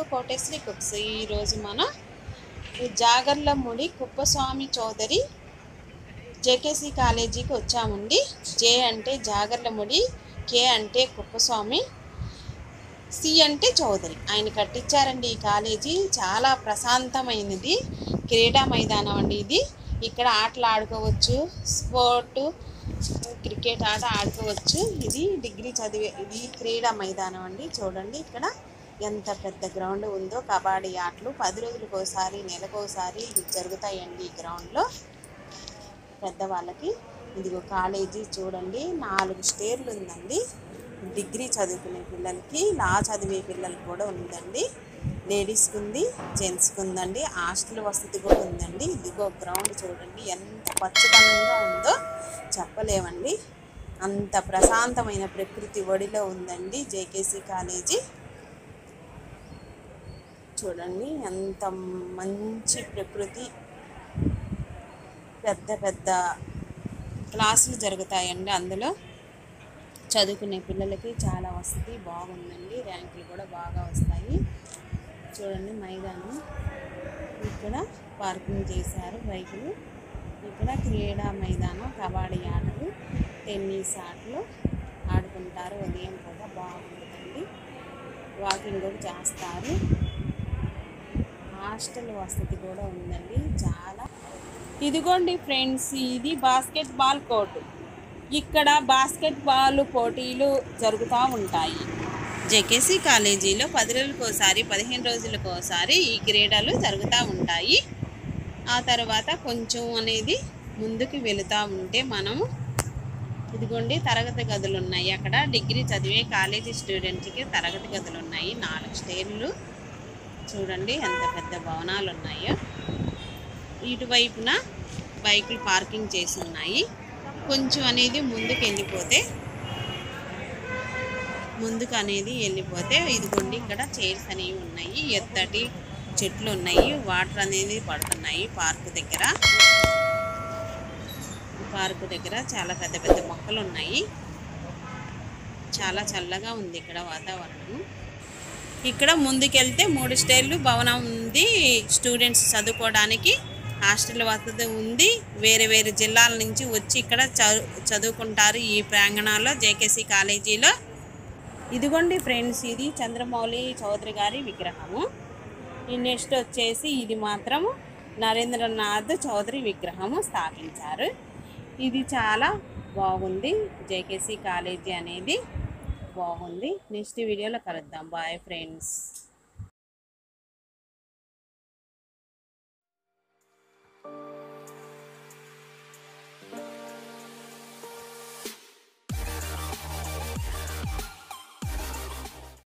Koteswari cooks ఈరోజు మనం జాగర్లముడి Kuppaswamy Chowdary JKC కాలేజీకి వచ్చామండి జే అంటే జాగర్లముడి కే అంటే కుప్పస్వామి సి అంటే చౌదరి ఆయన కట్టించారండి ఈ కాలేజీ చాలా ప్రశాంతమైనది క్రీడా మైదానం అండి ఇది ఇక్కడ ఆటలు ఆడుకోవచ్చు స్పోర్ట్ క్రికెట్ ఆట ఆడుకోవచ్చు ఇది డిగ్రీ చదివే ఇది క్రీడా మైదానం అండి చూడండి ఇక్కడ ఎంత పెద్ద గ్రౌండ్ ఉందో కబడ్డీ ఆటలు పది రోజులకు ఒకసారి నెలకు ఒకసారి జరుగుతాయండి ఈ గ్రౌండ్లో పెద్దవాళ్ళకి ఇదిగో కాలేజీ చూడండి నాలుగు స్టేర్లు ఉందండి డిగ్రీ చదువుకునే పిల్లలకి లా చదివే పిల్లలకి కూడా ఉందండి లేడీస్కి ఉంది జెంట్స్కి ఉందండి హాస్టల్ వసతి కూడా ఉందండి ఇదిగో గ్రౌండ్ చూడండి ఎంత పచ్చదనంగా ఉందో చెప్పలేమండి అంత ప్రశాంతమైన ప్రకృతి ఒడిలో ఉందండి జేకేసి కాలేజీ చూడండి ఎంత మంచి ప్రకృతి పెద్ద పెద్ద క్లాసులు జరుగుతాయండి అందులో చదువుకునే పిల్లలకి చాలా వసతి బాగుందండి ర్యాంకులు కూడా బాగా వస్తాయి చూడండి మైదానం ఇక్కడ పార్కింగ్ చేశారు బైకులు ఇక్కడ క్రీడా మైదానం కబడ్డీ ఆటలు టెన్నిస్ ఆటలు ఆడుకుంటారు ఉదయం పూట బాగుంటుందండి వాకింగ్ కూడా చేస్తారు హాస్టల్ వసతి కూడా ఉందండి చాలా ఇదిగోండి ఫ్రెండ్స్ ఇది బాస్కెట్ బాల్ కోర్టు ఇక్కడ బాస్కెట్ బాల్ పోటీలు జరుగుతూ ఉంటాయి జేకేసీ కాలేజీలో పది రోజులకు ఒకసారి పదిహేను రోజులకు ఒకసారి ఈ క్రీడలు జరుగుతూ ఉంటాయి ఆ తర్వాత కొంచెం అనేది ముందుకు వెళుతూ ఉంటే మనము ఇదిగోండి తరగతి గదులు ఉన్నాయి అక్కడ డిగ్రీ చదివే కాలేజీ స్టూడెంట్స్కి తరగతి గదులు ఉన్నాయి నాలుగు స్టేర్లు చూడండి ఎంత పెద్ద భవనాలు ఉన్నాయో ఇటువైపున బైకులు పార్కింగ్ చేసి ఉన్నాయి కొంచెం అనేది ముందుకు వెళ్ళిపోతే ముందుకు అనేది వెళ్ళిపోతే ఇదిగోండి ఇక్కడ చైర్స్ అనేవి ఉన్నాయి ఎత్తటి చెట్లు ఉన్నాయి వాటర్ అనేది పడుతున్నాయి పార్క్ దగ్గర పార్క్ దగ్గర చాలా పెద్ద పెద్ద మొక్కలు ఉన్నాయి చాలా చల్లగా ఉంది ఇక్కడ వాతావరణం ఇక్కడ ముందుకెళ్తే మూడు స్టైర్లు భవనం ఉంది స్టూడెంట్స్ చదువుకోవడానికి హాస్టల్ వసతి ఉంది వేరే వేరే జిల్లాల నుంచి వచ్చి ఇక్కడ చదువు చదువుకుంటారు ఈ ప్రాంగణాల్లో జేకేసి కాలేజీలో ఇదిగోండి ఫ్రెండ్స్ ఇది చంద్రమౌళి చౌదరి గారి విగ్రహము ఈ నెక్స్ట్ వచ్చేసి ఇది మాత్రం నరేంద్రనాథ్ చౌదరి విగ్రహము స్థాపించారు ఇది చాలా బాగుంది జేకేసి కాలేజీ అనేది బాగుంది నెక్స్ట్ వీడియోలో కలుద్దాం బాయ్ ఫ్రెండ్స్